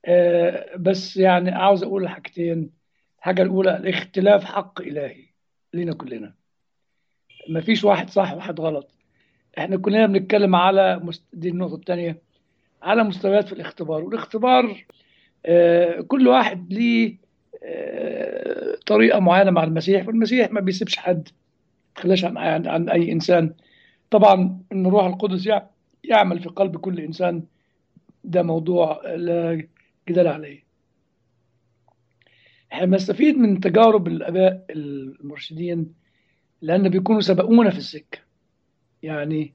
آه، بس يعني عاوز اقول حاجتين الحاجه الاولى الاختلاف حق الهي لينا كلنا ما فيش واحد صح وواحد غلط احنا كلنا بنتكلم على مست... دي النقطه الثانيه على مستويات في الاختبار والاختبار آه، كل واحد ليه آه، طريقه معينه مع المسيح والمسيح ما بيسيبش حد ما يتخلاش عن, عن عن اي انسان طبعا ان الروح القدس يع- يعمل في قلب كل انسان ده موضوع لا جدال عليه احنا بنستفيد من تجارب الاباء المرشدين لان بيكونوا سبقونا في السكه يعني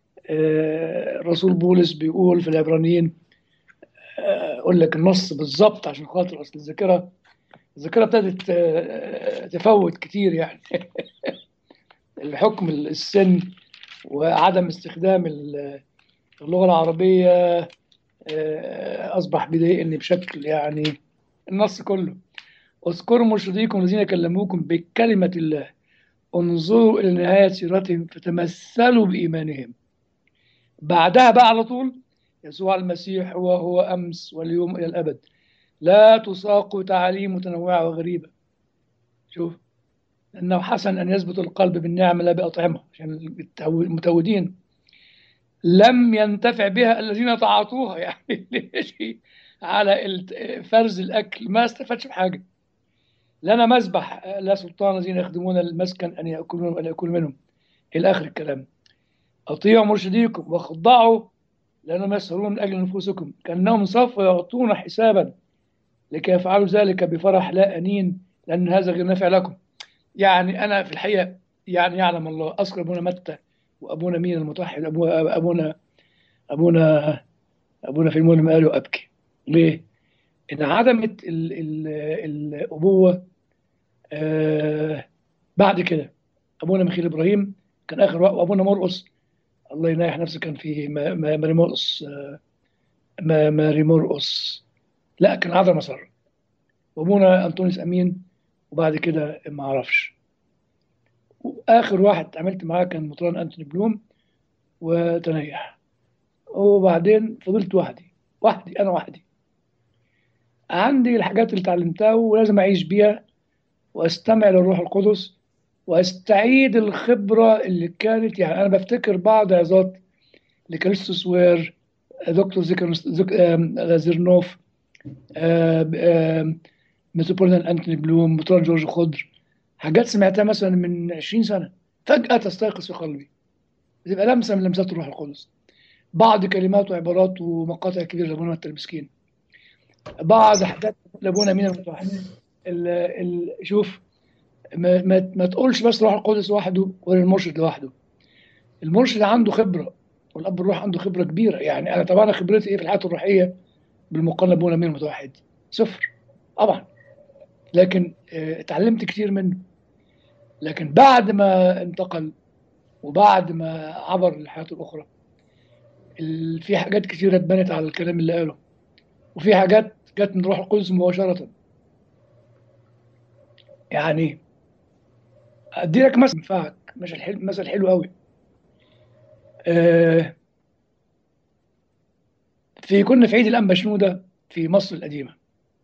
آه، رسول بولس بيقول في العبرانيين آه، اقول لك النص بالظبط عشان خاطر اصل الذاكره الذاكره ابتدت آه، تفوت كتير يعني الحكم السن وعدم استخدام ال- اللغه العربيه آه، اصبح بيضايقني بشكل يعني النص كله اذكروا مرشديكم الذين كلموكم بكلمه الله انظروا الى نهايه سيرتهم فتمثلوا بايمانهم بعدها بقى على طول يسوع المسيح هو هو امس واليوم الى الابد لا تساق تعاليم متنوعه وغريبه شوف انه حسن ان يثبت القلب بالنعمه لا باطعمه عشان التو- المتودين لم ينتفع بها الذين تعاطوها يعني اللي مشي على الت- فرز الاكل ما استفادش بحاجه لنا مذبح لا سلطان الذين يخدمون المسكن ان ياكلون ولا ياكلوا منهم الى اخر الكلام اطيعوا مرشديكم واخضعوا لانهم يسهرون من اجل نفوسكم كانهم سوف يعطون حسابا لكي يفعلوا ذلك بفرح لا انين لان هذا غير نافع لكم يعني انا في الحقيقه يعني يعلم الله اذكر ابونا متى وابونا مين المتوحد أبو ابونا ابونا ابونا في المولى قالوا ابكي ليه؟ ان عدمت ال- ال- الابوه آه بعد كده ابونا ميخيل ابراهيم كان اخر وقت وابونا مرقص الله ينايح نفسه كان في ما- ما- ماري مرقص آه، ما- ماري مرقص لا كان عذرا مسار وابونا انطونيوس امين وبعد كده ما اعرفش واخر واحد اتعاملت معاه كان مطران انتوني بلوم وتنيح وبعدين فضلت وحدي وحدي انا وحدي عندي الحاجات اللي اتعلمتها ولازم اعيش بيها واستمع للروح القدس واستعيد الخبره اللي كانت يعني انا بفتكر بعض عظات لكريستوس وير دكتور زيكر زيك آم، زيرنوف آم، آم، متروبوليتان انتوني بلوم مطران جورج خضر حاجات سمعتها مثلا من 20 سنه فجاه تستيقظ في قلبي بتبقى لمسه من لمسات الروح القدس بعض كلمات وعبارات ومقاطع كبيره لابونا متى المسكين بعض حاجات لابونا مين المتوحد ال- ال- شوف ما, ما, ما تقولش بس روح القدس وحده ولا المرشد لوحده المرشد عنده خبره والاب الروح عنده خبره كبيره يعني انا طبعا خبرتي ايه في الحياه الروحيه بالمقارنه بابونا مين المتوحد صفر طبعا لكن آه، اتعلمت كتير منه لكن بعد ما انتقل وبعد ما عبر الحياه الاخرى ال- في حاجات كتيره اتبنت على الكلام اللي قاله وفي حاجات جت من روح القدس مباشره يعني ادي لك مثل ينفعك مثل حلو مثل حلو قوي آه، في كنا في عيد الانبا شنوده في مصر القديمه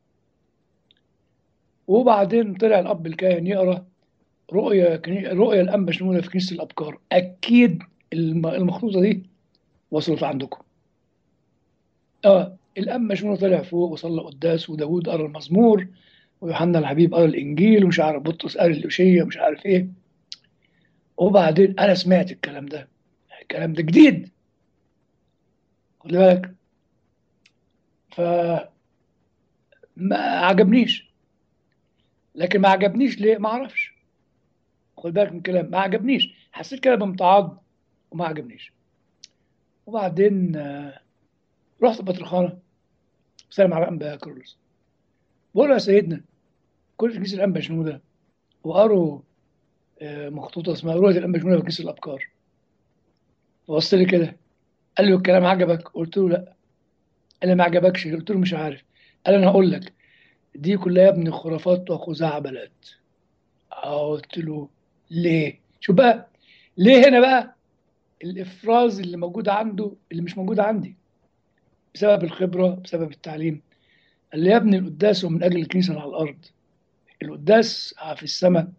وبعدين طلع الاب الكاهن يقرا رؤيا كني- رؤيا الانبا شنوده في كنيسه الابكار اكيد الم- المخطوطه دي وصلت عندكم اه الانبا شنوده طلع فوق وصلى قداس وداوود قرا المزمور ويوحنا الحبيب قرا الانجيل ومش عارف بطرس قرا الاشيه ومش عارف ايه وبعدين انا سمعت الكلام ده الكلام ده جديد خد بالك ف ما عجبنيش لكن ما عجبنيش ليه ما اعرفش خد بالك من الكلام ما عجبنيش حسيت كده بامتعاض وما عجبنيش وبعدين آه، رحت بطرخانه سلم على الانبا كرولوس بقول له يا سيدنا كل كنيسه الانبا شنوده وقروا آه، مخطوطه اسمها رؤيه الانبا شنوده في كنيسه الابكار فبص لي كده قال لي الكلام عجبك قلت له لا قال لي ما عجبكش قلت له مش عارف قال انا هقول لك دي كلها يا ابني خرافات وخزعبلات قلت له ليه شو بقى ليه هنا بقى الافراز اللي موجود عنده اللي مش موجود عندي بسبب الخبره بسبب التعليم قال لي يا ابني القداس هو من اجل الكنيسه اللي على الارض القداس في السماء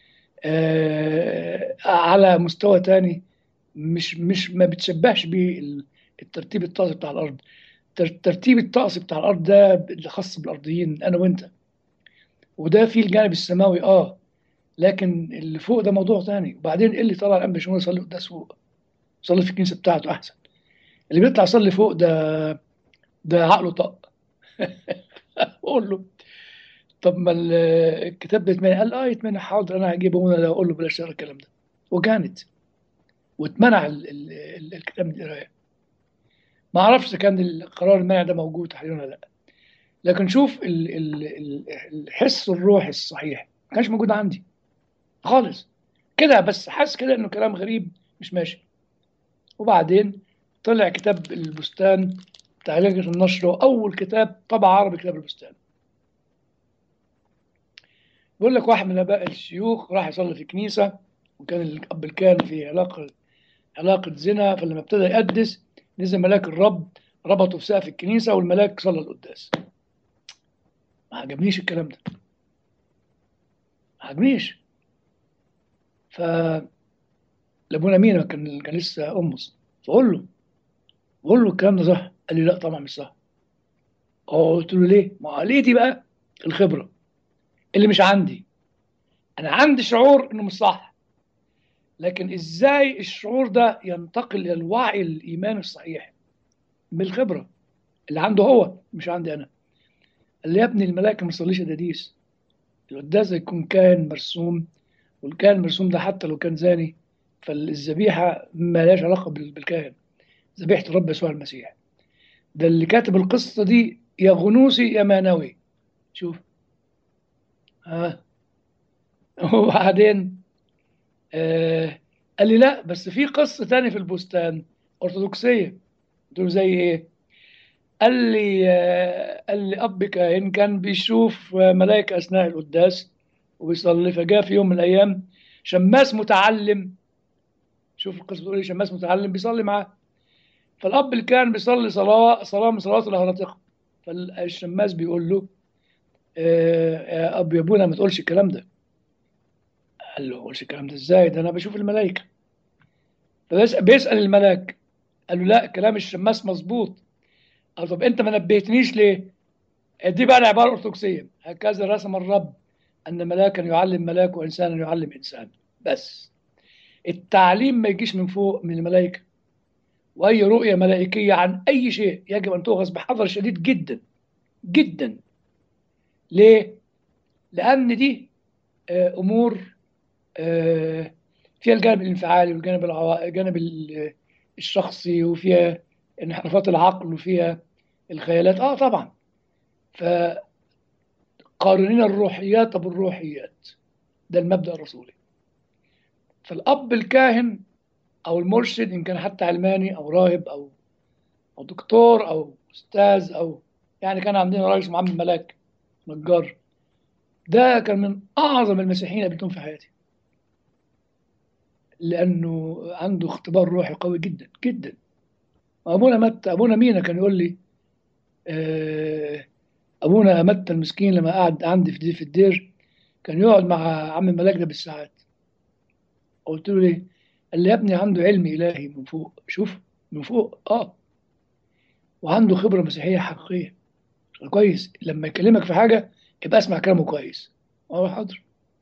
آه على مستوى تاني مش مش ما بتشبهش بالترتيب الطقسي بتاع الارض الترتيب الطقسي بتاع الارض ده اللي خاص بالارضيين انا وانت وده فيه الجانب السماوي اه لكن اللي فوق ده موضوع تاني وبعدين ايه اللي طلع الان بيشمون يصلي قداس فوق يصلي في الكنيسه بتاعته احسن اللي بيطلع يصلي فوق ده ده عقله طق اقول له طب ما الكتاب بيتمنع قال اه يتمنع حاضر انا هجيبه وانا لو اقول له بلاش تقرا الكلام ده وكانت واتمنع ال ال ال الكتاب من القرايه ما اعرفش اذا كان القرار المنع ده موجود حاليا ولا لا لكن شوف ال ال الحس الروحي الصحيح ما كانش موجود عندي خالص كده بس حاسس كده انه كلام غريب مش ماشي وبعدين طلع كتاب البستان بتاع لجنة النشر وأول كتاب طبع عربي كتاب البستان بيقول لك واحد من آباء الشيوخ راح يصلي في كنيسة وكان الأب كان في علاقة علاقة زنا فلما ابتدى يقدس نزل ملاك الرب ربطه في سقف الكنيسة والملاك صلى القداس ما عجبنيش الكلام ده ما عجبنيش ف لابونا مينا كان كان لسه أمس فقول له بقول له الكلام ده صح قال لي لا طبعا مش صح قلت له ليه ما ليه دي بقى الخبره اللي مش عندي انا عندي شعور انه مش صح لكن ازاي الشعور ده ينتقل الى الوعي الايمان الصحيح بالخبره اللي عنده هو مش عندي انا قال لي يا ابني الملائكه ما تصليش داديس القداس يكون كائن مرسوم والكائن المرسوم ده حتى لو كان زاني فالذبيحه ما لهاش علاقه بالكائن ذبيحه الرب يسوع المسيح ده اللي كاتب القصه دي يا غنوسي يا مانوي شوف ها وبعدين آه قال لي لا بس في قصه تاني في البستان ارثوذكسيه قلت له زي ايه قال لي آه قال لي اب كاهن كان بيشوف ملائكه اثناء القداس وبيصلي فجاء في يوم من الايام شماس متعلم شوف القصه بتقول ايه شماس متعلم بيصلي معاه فالاب اللي كان بيصلي صلاه صلاه من صلاه الهرطقه فالشماس بيقول له يا اب يا ابونا ما تقولش الكلام ده قال له قولش الكلام ده ازاي ده انا بشوف الملائكه فبيسال الملاك قال له لا كلام الشماس مظبوط قال طب انت ما نبهتنيش ليه دي بقى عباره ارثوذكسيه هكذا رسم الرب ان ملاكا يعلم ملاك وانسانا يعلم انسان بس التعليم ما يجيش من فوق من الملائكه واي رؤيه ملائكيه عن اي شيء يجب ان تؤخذ بحذر شديد جدا جدا ليه لان دي امور فيها الجانب الانفعالي والجانب الجانب الشخصي وفيها انحرافات العقل وفيها الخيالات اه طبعا ف قارنين الروحيات بالروحيات ده المبدا الرسولي فالاب الكاهن او المرشد ان كان حتى علماني او راهب او او دكتور او استاذ او يعني كان عندنا راجل اسمه عم ملاك نجار ده كان من اعظم المسيحيين اللي قابلتهم في حياتي لانه عنده اختبار روحي قوي جدا جدا ابونا متى ابونا مينا كان يقول لي ابونا متى المسكين لما قعد عندي في في الدير كان يقعد مع عم الملاك ده بالساعات قلت له ليه؟ قال لي يا ابني عنده علم الهي من فوق شوف من فوق اه وعنده خبره مسيحيه حقيقيه كويس لما يكلمك في حاجه يبقى اسمع كلامه كويس اه حاضر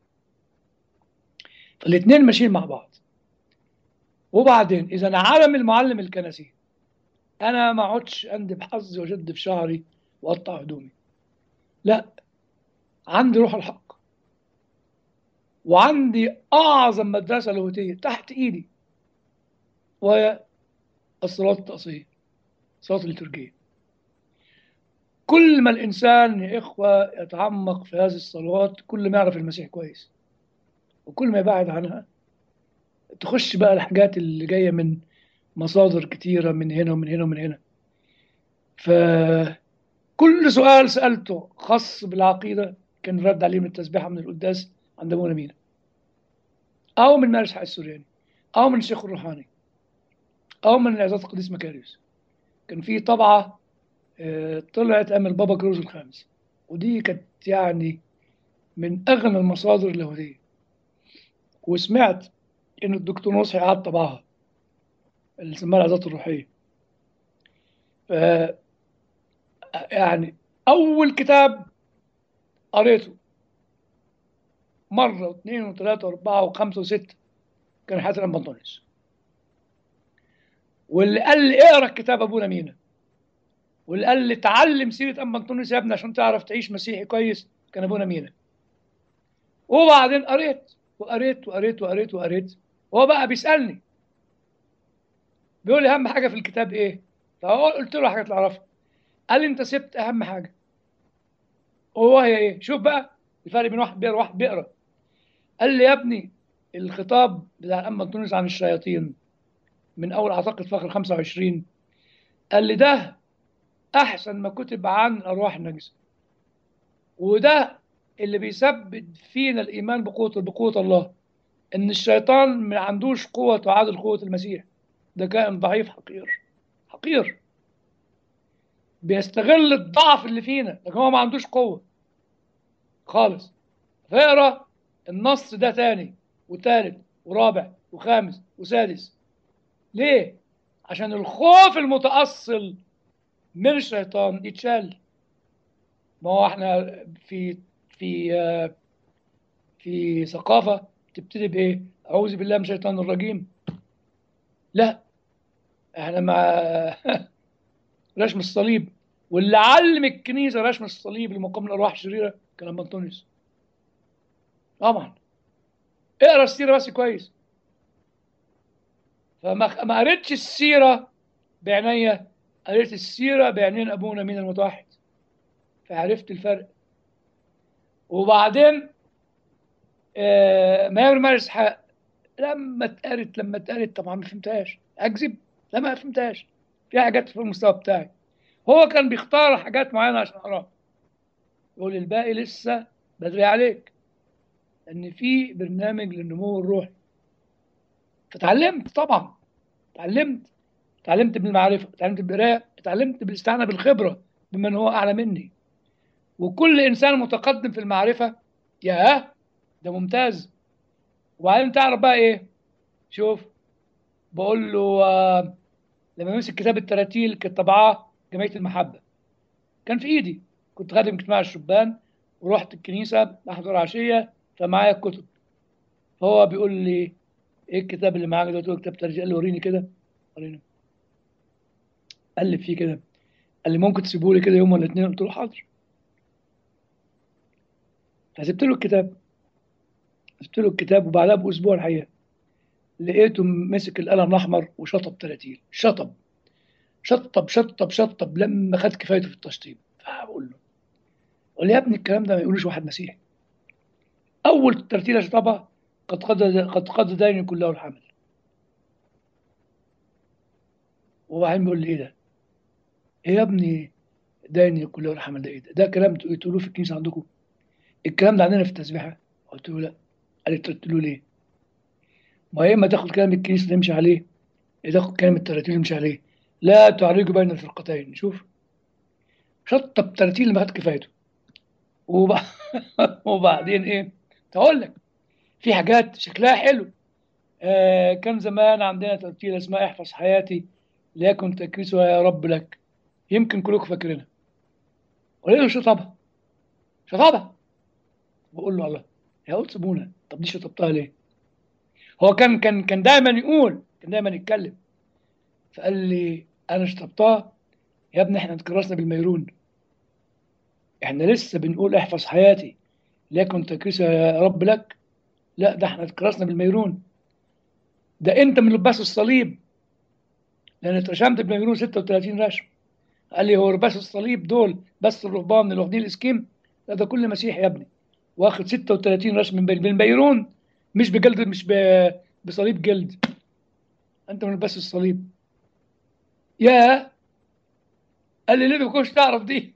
فالاثنين ماشيين مع بعض وبعدين اذا عالم المعلم الكنسي انا ما اقعدش اندب حظي واشد في شعري واقطع هدومي لا عندي روح الحق وعندي اعظم مدرسه لاهوتيه تحت ايدي وهي الصلاه التقصيه الصلاه الليتورجيه كل ما الانسان يا اخوه يتعمق في هذه الصلوات كل ما يعرف المسيح كويس وكل ما يبعد عنها تخش بقى الحاجات اللي جايه من مصادر كتيره من هنا ومن هنا ومن هنا فكل سؤال سالته خاص بالعقيده كان رد عليه من التسبيحه من القداس عند ابونا مينا او من مارس حق السورياني او من الشيخ الروحاني او من العظات القديس مكاريوس كان في طبعه آه، طلعت أيام البابا كروز الخامس ودي كانت يعني من أغنى المصادر اللاهوتية وسمعت إن الدكتور نصحي قعد طبعها اللي سماها العظات الروحية ف يعني أول كتاب قريته مرة واثنين وثلاثة وأربعة وخمسة وستة كان حياة الأنبا أنطونيوس واللي قال لي اقرا كتاب أبونا مينا واللي قال لي اتعلم سيرة أنبا أنطونيوس يا ابني عشان تعرف تعيش مسيحي كويس كان أبونا مينا وبعدين قريت وقريت وقريت وقريت وقريت هو بقى بيسألني بيقول لي أهم حاجة في الكتاب إيه؟ فقلت له حاجة تعرفها قال لي أنت سبت أهم حاجة وهو هي إيه؟ شوف بقى الفرق بين واحد بيقرا وواحد بيقرا قال لي يا ابني الخطاب بتاع الأنبا أنطونيوس عن الشياطين من أول أعتقد فخر 25 قال لي ده أحسن ما كتب عن الأرواح النجسة وده اللي بيثبت فينا الإيمان بقوة بقوة الله إن الشيطان ما عندوش قوة تعادل قوة المسيح ده كائن ضعيف حقير حقير بيستغل الضعف اللي فينا لكن هو ما عندوش قوة خالص فاقرا النص ده تاني وتالت ورابع وخامس وسادس ليه؟ عشان الخوف المتأصل من الشيطان يتشال ما هو احنا في في آه، في ثقافة تبتدي بإيه؟ أعوذ بالله من الشيطان الرجيم لا احنا مع رسم الصليب واللي علم الكنيسة رسم الصليب لمقام الأرواح الشريرة كان أبا أنطونيوس طبعا اقرا السيرة بس كويس فما ما قريتش السيرة بعينيا قريت السيرة بعينين أبونا مين المتوحد فعرفت الفرق وبعدين آه ما مار اسحاق لما اتقرت لما اتقرت طبعا ما فهمتهاش اكذب لا ما فهمتهاش في حاجات في المستوى بتاعي هو كان بيختار حاجات معينه عشان اقراها يقول الباقي لسه بدري عليك ان في برنامج للنمو الروحي فتعلمت طبعا اتعلمت اتعلمت بالمعرفه اتعلمت بالقرايه اتعلمت بالاستعانه بالخبره بمن هو اعلى مني وكل انسان متقدم في المعرفه ياه ده ممتاز وبعدين تعرف بقى ايه شوف بقول له آه لما مسك كتاب التراتيل كانت طبعاه جمعيه المحبه كان في ايدي كنت خادم اجتماع الشبان ورحت الكنيسه احضر عشيه فمعايا الكتب فهو بيقول لي ايه الكتاب اللي معاك ده قلت له كتاب ترجمه قال لي وريني كده وريني قلب فيه كده قال لي ممكن تسيبه لي كده يوم ولا اتنين قلت له حاضر فسبت له الكتاب سبت له الكتاب وبعدها باسبوع الحقيقه لقيته مسك القلم الاحمر وشطب 30 شطب شطب شطب شطب لما خد كفايته في التشطيب فبقول له قال لي يا ابني الكلام ده ما يقولوش واحد مسيحي اول ترتيله شطبها قد قد قد قد دين كله الحمل وبعدين بيقول لي ايه ده؟ ايه يا ابني دين كله الحمل ده ايه ده؟ ده كلام تقولوه في الكنيسه عندكم؟ الكلام ده عندنا في التسبيحه؟ قلت له لا قال قلت له ليه؟ ما يا اما تاخد كلام الكنيسه تمشي عليه يا تاخد كلام التراتيل تمشي عليه لا تعرجوا بين الفرقتين شوف شطب تراتيل اللي ما خد كفايته وب... وبعدين ايه؟ تقول لك في حاجات شكلها حلو آه كان زمان عندنا ترتيل اسمها احفظ حياتي ليكن تكريسها يا رب لك يمكن كلكم فاكرينها وليه شطبها شطبها بقول له الله يا قلت سيبونا طب دي شطبتها ليه؟ هو كان كان كان دايما يقول كان دايما يتكلم فقال لي انا شطبتها يا ابني احنا اتكرسنا بالميرون احنا لسه بنقول احفظ حياتي ليكن تكريسها يا رب لك لا ده احنا اتكرسنا بالميرون ده انت من لباس الصليب لان اترشمت بالميرون 36 رشم قال لي هو لباس الصليب دول بس الرهبان اللي واخدين الاسكيم لا ده كل مسيح يا ابني واخد 36 رشم بالميرون مش بجلد مش بصليب جلد انت من لباس الصليب يا قال لي ليه ما كنتش تعرف دي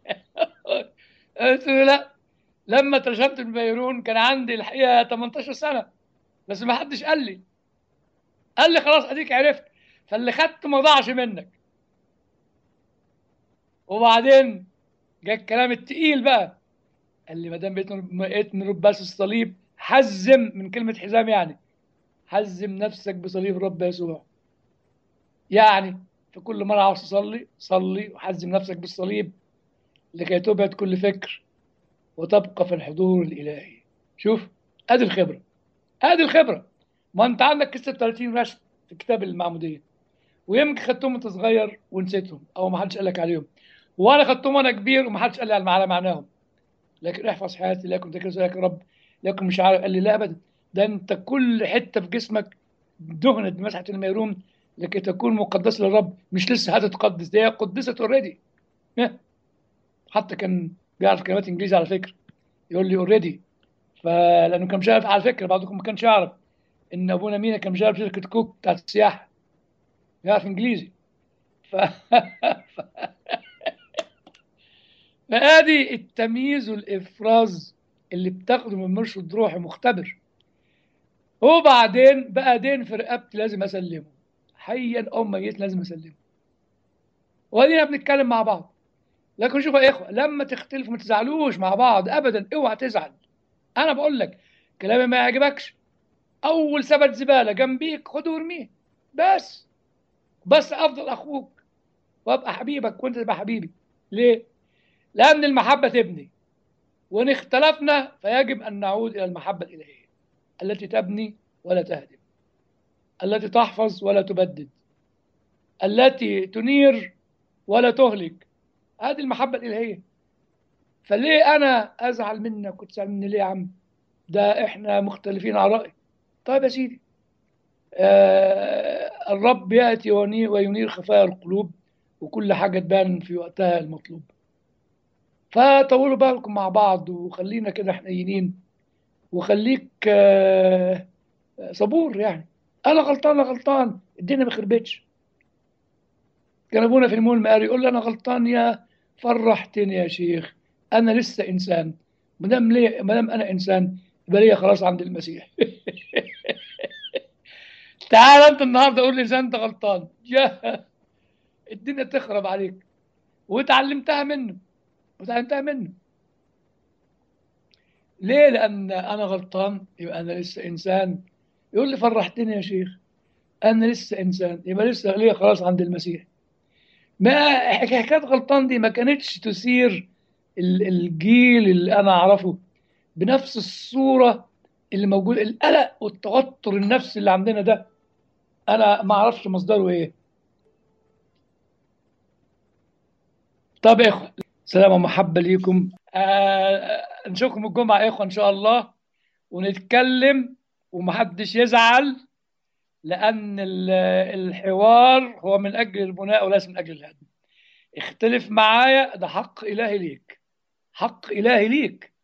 قلت له لا لما ترجمت بالميرون كان عندي الحقيقه 18 سنه بس ما حدش قال لي قال لي خلاص اديك عرفت فاللي خدت ما ضاعش منك وبعدين جاء الكلام التقيل بقى قال لي ما دام بقيت نرب بس الصليب حزم من كلمه حزام يعني حزم نفسك بصليب الرب يسوع يعني في كل مرة عاوز تصلي صلي وحزم نفسك بالصليب لكي تبعد كل فكر وتبقى في الحضور الإلهي شوف ادي الخبرة ادي الخبرة ما انت عندك 36 رسم في كتاب المعمودية ويمكن خدتهم وانت صغير ونسيتهم او ما حدش قال لك عليهم وانا خدتهم وانا كبير وما حدش قال لي على معناهم لكن احفظ حياتي لكن تكرس لك يا رب لكن مش عارف قال لي لا ابدا ده انت كل حته في جسمك دهنت بمسحه الميرون لكي تكون مقدسه للرب مش لسه هتتقدس دي قدست اوريدي حتى كان بيعرف كلمات انجليزي على فكره يقول لي اوريدي فلانه كان مش عارف على فكره بعضكم ما كانش يعرف ان ابونا مينا كان مش عارف شركه كوك بتاعت السياحه يعرف انجليزي ف... ف... فادي التمييز والافراز اللي بتاخده من مرشد روحي مختبر وبعدين بقى دين في رقبتي لازم اسلمه حيا او ميت لازم اسلمه وادينا بنتكلم مع بعض لكن شوفوا يا اخوه لما تختلفوا ما تزعلوش مع بعض ابدا اوعى تزعل انا بقول لك كلامي ما يعجبكش اول سبت زباله جنبيك خده وارميه بس بس افضل اخوك وابقى حبيبك وانت تبقى حبيبي ليه لان المحبه تبني وان اختلفنا فيجب ان نعود الى المحبه الالهيه التي تبني ولا تهدم التي تحفظ ولا تبدد التي تنير ولا تهلك هذه المحبة الإلهية فليه أنا أزعل منك وتزعل مني ليه يا عم ده إحنا مختلفين على رأي طيب يا سيدي آه الرب يأتي وينير خفايا القلوب وكل حاجة تبان في وقتها المطلوب فطولوا بالكم مع بعض وخلينا كده حنينين وخليك آه صبور يعني انا غلطان انا غلطان الدنيا ما خربتش كان ابونا في المول المقاري يقول لي انا غلطان يا فرحتني يا شيخ انا لسه انسان ما دام ليه ما دام انا انسان يبقى ليا خلاص عند المسيح تعال انت النهارده قول لي انت غلطان يا الدنيا تخرب عليك وتعلمتها منه وتعلمتها منه ليه لان انا غلطان يبقى انا لسه انسان يقول لي فرحتني يا شيخ انا لسه انسان يبقى لسه ليا خلاص عند المسيح ما حكايه غلطان دي ما كانتش تثير الجيل اللي انا اعرفه بنفس الصوره اللي موجود القلق والتوتر النفسي اللي عندنا ده انا ما اعرفش مصدره ايه طب يا اخوه سلام ومحبه ليكم آه نشوفكم الجمعه يا اخوه ان شاء الله ونتكلم ومحدش يزعل لأن الحوار هو من أجل البناء وليس من أجل الهدم اختلف معايا ده حق إلهي ليك حق إلهي ليك